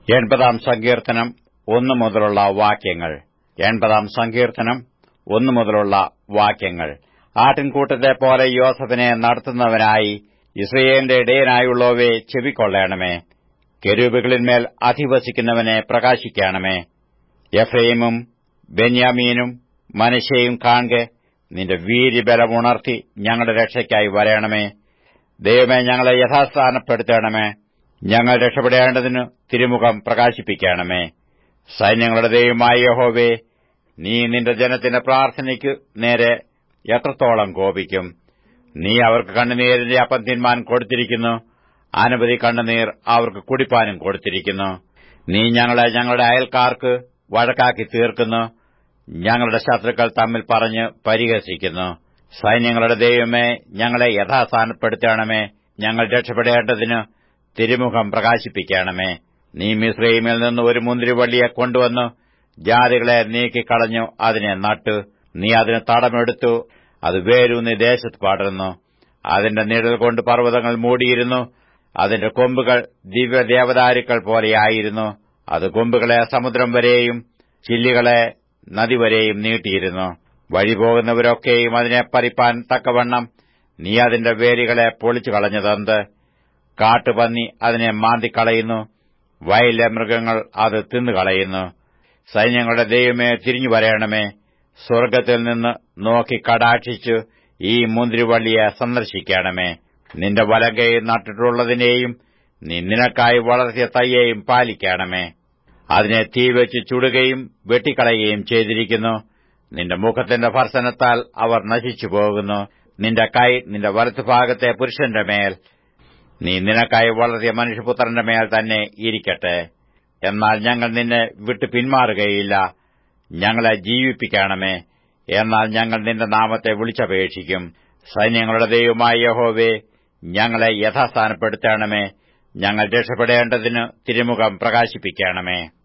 എൺപതാം സങ്കീർത്തനം ഒന്നു മുതലുള്ള വാക്യങ്ങൾ എൺപതാം സങ്കീർത്തനം ഒന്നു മുതലുള്ള വാക്യങ്ങൾ ആട്ടിൻകൂട്ടത്തെ പോലെ യോസഫിനെ നടത്തുന്നവനായി ഇസ്രയേലിന്റെ ഇടയനായുള്ളവയെ ചെവിക്കൊള്ളണമേ കെരൂബുകളിന്മേൽ അധിവസിക്കുന്നവനെ പ്രകാശിക്കണമേ എഫ്രൈമും ബെന്യാമീനും മനശ്ശയും കാൺകെ നിന്റെ വീര്യബലമുണർത്തി ഞങ്ങളുടെ രക്ഷയ്ക്കായി വരയണമേ ദൈവമേ ഞങ്ങളെ യഥാസ്ഥാനപ്പെടുത്തണമേ ഞങ്ങൾ രക്ഷപ്പെടേണ്ടതിന് തിരുമുഖം പ്രകാശിപ്പിക്കണമേ സൈന്യങ്ങളുടെ ദൈവമായ യഹോവേ നീ നിന്റെ ജനത്തിന്റെ പ്രാർത്ഥനയ്ക്കു നേരെ എത്രത്തോളം കോപിക്കും നീ അവർക്ക് കണ്ണുനീരിന്റെ അപ്പം തിന്മാൻ കൊടുത്തിരിക്കുന്നു അനവധി കണ്ണുനീർ അവർക്ക് കുടിപ്പാനും കൊടുത്തിരിക്കുന്നു നീ ഞങ്ങളെ ഞങ്ങളുടെ അയൽക്കാർക്ക് വഴക്കാക്കി തീർക്കുന്നു ഞങ്ങളുടെ ശത്രുക്കൾ തമ്മിൽ പറഞ്ഞ് പരിഹസിക്കുന്നു സൈന്യങ്ങളുടെ ദൈവമേ ഞങ്ങളെ യഥാസ്ഥാനപ്പെടുത്തണമേ ഞങ്ങൾ രക്ഷപ്പെടേണ്ടതിന് തിരുമുഖം പ്രകാശിപ്പിക്കണമേ നീ മിശ്രൈമിൽ നിന്ന് ഒരു മുന്തിരിവള്ളിയെ കൊണ്ടുവന്നു ജാതികളെ നീക്കിക്കളഞ്ഞു അതിനെ നട്ടു നീ അതിന് തടമെടുത്തു അത് വേരൂന്നി ദേശത്ത് പടർന്നു അതിന്റെ നിഴൽ കൊണ്ട് പർവ്വതങ്ങൾ മൂടിയിരുന്നു അതിന്റെ കൊമ്പുകൾ ദിവ്യദേവദാരുക്കൾ പോലെയായിരുന്നു അത് കൊമ്പുകളെ സമുദ്രം വരെയും ചില്ലികളെ നദി വരെയും നീട്ടിയിരുന്നു വഴിപോകുന്നവരൊക്കെയും അതിനെ പറിപ്പാൻ തക്കവണ്ണം നീ അതിന്റെ വേരുകളെ പൊളിച്ചു കളഞ്ഞതെന്ത് കാട്ടുപന്നി അതിനെ മാന്തിക്കളയുന്നു വയലിലെ മൃഗങ്ങൾ അത് തിന്നുകളയുന്നു സൈന്യങ്ങളുടെ ദൈവമേ തിരിഞ്ഞു വരയണമേ സ്വർഗ്ഗത്തിൽ നിന്ന് നോക്കി കടാക്ഷിച്ചു ഈ മുന്തിരിവള്ളിയെ സന്ദർശിക്കണമേ നിന്റെ വലങ്കൈ നട്ടിട്ടുള്ളതിനെയും നീ നിനക്കായി വളർത്തിയ തയ്യെയും പാലിക്കണമേ അതിനെ തീവെച്ച് ചുടുകയും വെട്ടിക്കളയുകയും ചെയ്തിരിക്കുന്നു നിന്റെ മുഖത്തിന്റെ ഭർസനത്താൽ അവർ നശിച്ചു പോകുന്നു നിന്റെ കൈ നിന്റെ വലത്തുഭാഗത്തെ പുരുഷന്റെ മേൽ നീ നിനക്കായി വളർത്തിയ മനുഷ്യപുത്രന്റെ മേൽ തന്നെ ഇരിക്കട്ടെ എന്നാൽ ഞങ്ങൾ നിന്നെ വിട്ടു പിന്മാറുകയില്ല ഞങ്ങളെ ജീവിപ്പിക്കണമേ എന്നാൽ ഞങ്ങൾ നിന്റെ നാമത്തെ വിളിച്ചപേക്ഷിക്കും സൈന്യങ്ങളുടെ ദൈവമായ യഹോവേ ഞങ്ങളെ യഥാസ്ഥാനപ്പെടുത്തണമേ ഞങ്ങൾ രക്ഷപ്പെടേണ്ടതിന് തിരുമുഖം പ്രകാശിപ്പിക്കണമേ